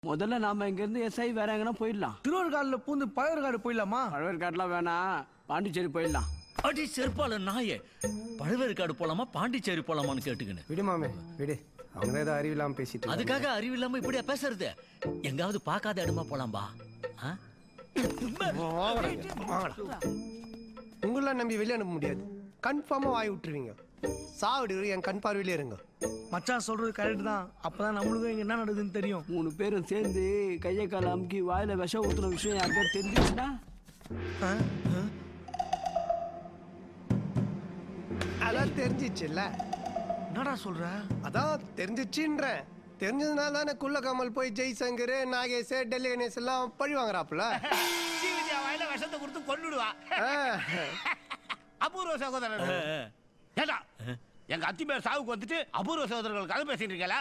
முதல்ல நாம இங்க இருந்து எஸ்ஐ வேற எங்கன்னா போயிடலாம் திருவருகாடுல பூந்து பழவர்காடு போயிடலாமா பழவேற்காட்டுலாம் வேணாம் பாண்டிச்சேரி போயிடலாம் அடி செருப்பால நாயே பழவேற்காடு போலாமா பாண்டிச்சேரி போலாமான்னு கேட்டுக்கின்னு விடு மாமே விடு அவங்க ஏதோ அறிவில்லாம பேசிட்டு இருக்காங்க. அதுக்காக அறிவில்லாம இப்படியா பேசுறது எங்காவது பார்க்காத இடமா போலாம்பா ஆ? வாங்கடா உங்களெல்லாம் நம்பி வெளியே அனுப்ப முடியாது கன்ஃபார்மா வாய் விட்டுருவீங்க சாவிடு என் கண் பார்வையிலே இருங்க மச்சான் சொல்றது கரெக்ட் தான் அப்பதான் நம்மளுக்கும் இங்க என்ன நடக்குதுன்னு தெரியும் மூணு பேரும் சேர்ந்து கையை கால அமுக்கி வாயில விஷம் ஊத்துன விஷயம் யாருக்கா தெரிஞ்சுச்சுன்னா ஆ? ஆ? அதான் தெரிஞ்சிச்சுல்ல என்னடா சொல்ற அதான் தெரிஞ்சிச்சுன்றேன் தெரிஞ்சதுனால தானே குள்ள கமல் போய் ஜெய்சங்கர் நாகேஷ் டெல்லி கணேஷ் எல்லாம் பழி வாங்குறாப்புல ஸ்ரீவித்யா வாயில விஷத்தை கொடுத்து கொன்னுடுவா ஆ. அபூர்வ சகோதரர் ஏண்டா எங்க அத்தி பேர் சாவுக்கு வந்துட்டு அபூர்வ சகோதரர்கள் கதை பேசிட்டு இருக்கல